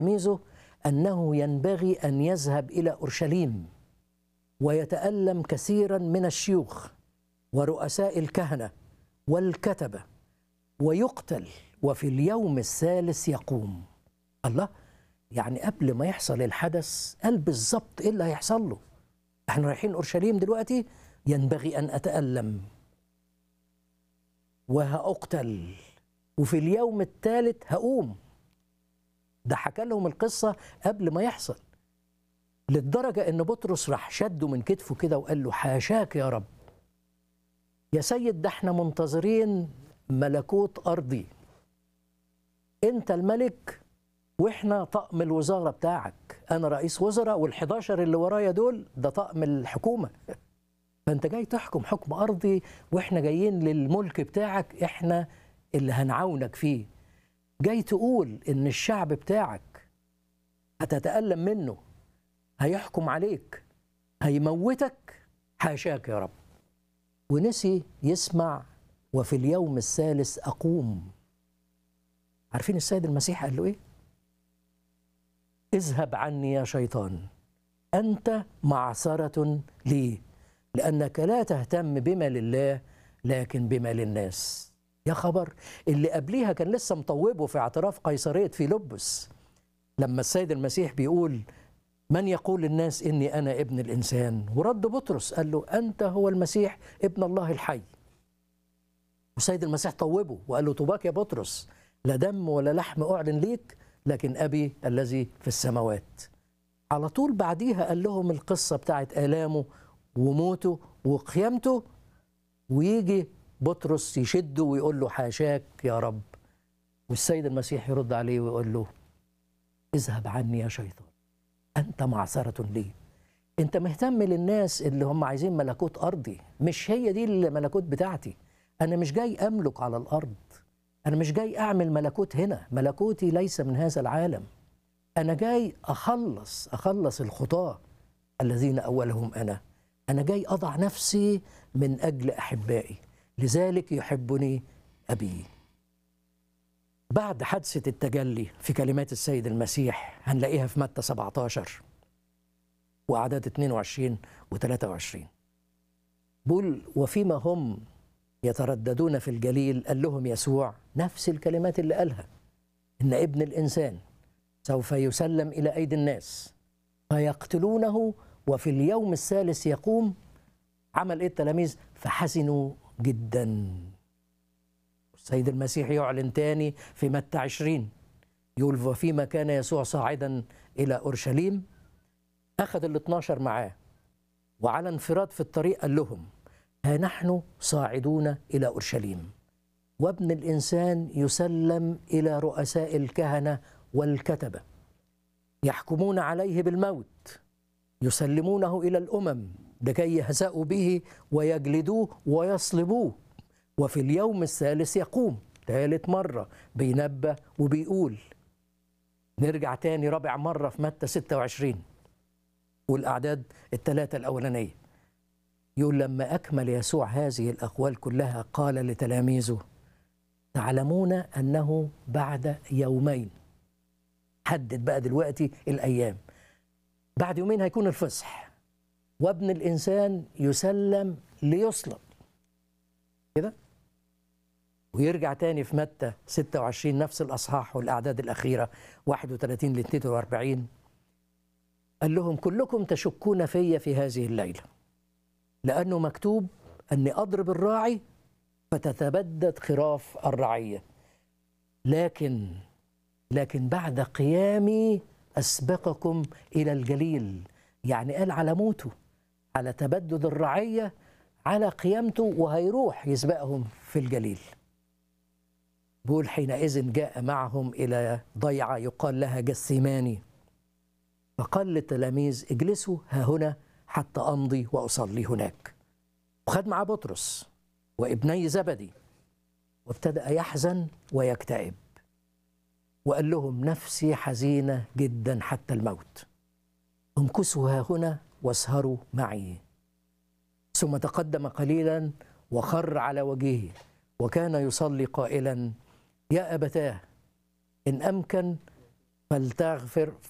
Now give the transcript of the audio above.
تلميذه انه ينبغي ان يذهب الى اورشليم ويتالم كثيرا من الشيوخ ورؤساء الكهنه والكتبه ويقتل وفي اليوم الثالث يقوم الله يعني قبل ما يحصل الحدث قال بالظبط ايه اللي هيحصل له احنا رايحين اورشليم دلوقتي ينبغي ان اتالم وهاقتل وفي اليوم الثالث هقوم ده حكى لهم القصه قبل ما يحصل للدرجه ان بطرس راح شده من كتفه كده وقال له حاشاك يا رب يا سيد ده احنا منتظرين ملكوت ارضي انت الملك واحنا طقم الوزاره بتاعك انا رئيس وزراء وال11 اللي ورايا دول ده طقم الحكومه فانت جاي تحكم حكم ارضي واحنا جايين للملك بتاعك احنا اللي هنعاونك فيه جاي تقول ان الشعب بتاعك هتتألم منه هيحكم عليك هيموتك حاشاك يا رب ونسي يسمع وفي اليوم الثالث أقوم عارفين السيد المسيح قال له إيه؟ اذهب عني يا شيطان أنت معصرة لي لأنك لا تهتم بما لله لكن بما للناس يا خبر اللي قبليها كان لسه مطوبه في اعتراف قيصرية فيلبس لما السيد المسيح بيقول من يقول الناس إني أنا ابن الإنسان ورد بطرس قال له أنت هو المسيح ابن الله الحي والسيد المسيح طوبه وقال له طوباك يا بطرس لا دم ولا لحم أعلن ليك لكن أبي الذي في السماوات على طول بعديها قال لهم القصة بتاعت آلامه وموته وقيامته ويجي بطرس يشده ويقول له حاشاك يا رب والسيد المسيح يرد عليه ويقول له اذهب عني يا شيطان أنت معصرة لي أنت مهتم للناس اللي هم عايزين ملكوت أرضي مش هي دي الملكوت بتاعتي أنا مش جاي أملك على الأرض أنا مش جاي أعمل ملكوت هنا ملكوتي ليس من هذا العالم أنا جاي أخلص أخلص الخطاة الذين أولهم أنا أنا جاي أضع نفسي من أجل أحبائي لذلك يحبني أبي بعد حادثة التجلي في كلمات السيد المسيح هنلاقيها في متى 17 وأعداد 22 و 23 بقول وفيما هم يترددون في الجليل قال لهم يسوع نفس الكلمات اللي قالها إن ابن الإنسان سوف يسلم إلى أيدي الناس فيقتلونه وفي اليوم الثالث يقوم عمل إيه التلاميذ فحزنوا جدا السيد المسيح يعلن تاني في متى عشرين يقول وفيما كان يسوع صاعدا إلى أورشليم أخذ ال 12 معاه وعلى انفراد في الطريق قال لهم ها نحن صاعدون إلى أورشليم وابن الإنسان يسلم إلى رؤساء الكهنة والكتبة يحكمون عليه بالموت يسلمونه إلى الأمم لكي يهزأوا به ويجلدوه ويصلبوه وفي اليوم الثالث يقوم ثالث مرة بينبه وبيقول نرجع تاني رابع مرة في متى 26 والأعداد الثلاثة الأولانية يقول لما أكمل يسوع هذه الأقوال كلها قال لتلاميذه تعلمون أنه بعد يومين حدد بقى دلوقتي الأيام بعد يومين هيكون الفصح وابن الإنسان يسلم ليصلب كده ويرجع تاني في متى 26 نفس الأصحاح والأعداد الأخيرة 31 ل 42 قال لهم كلكم تشكون في في هذه الليلة لأنه مكتوب أني أضرب الراعي فتتبدد خراف الرعية لكن لكن بعد قيامي أسبقكم إلى الجليل يعني قال على موته على تبدد الرعية على قيامته وهيروح يسبقهم في الجليل بيقول حينئذ جاء معهم إلى ضيعة يقال لها جثيماني فقال للتلاميذ اجلسوا ها هنا حتى أمضي وأصلي هناك وخد معاه بطرس وابني زبدي وابتدأ يحزن ويكتئب وقال لهم نفسي حزينة جدا حتى الموت امكثوا ها هنا واسهروا معي ثم تقدم قليلا وخر على وجهه وكان يصلي قائلا يا أبتاه إن أمكن فلتغفر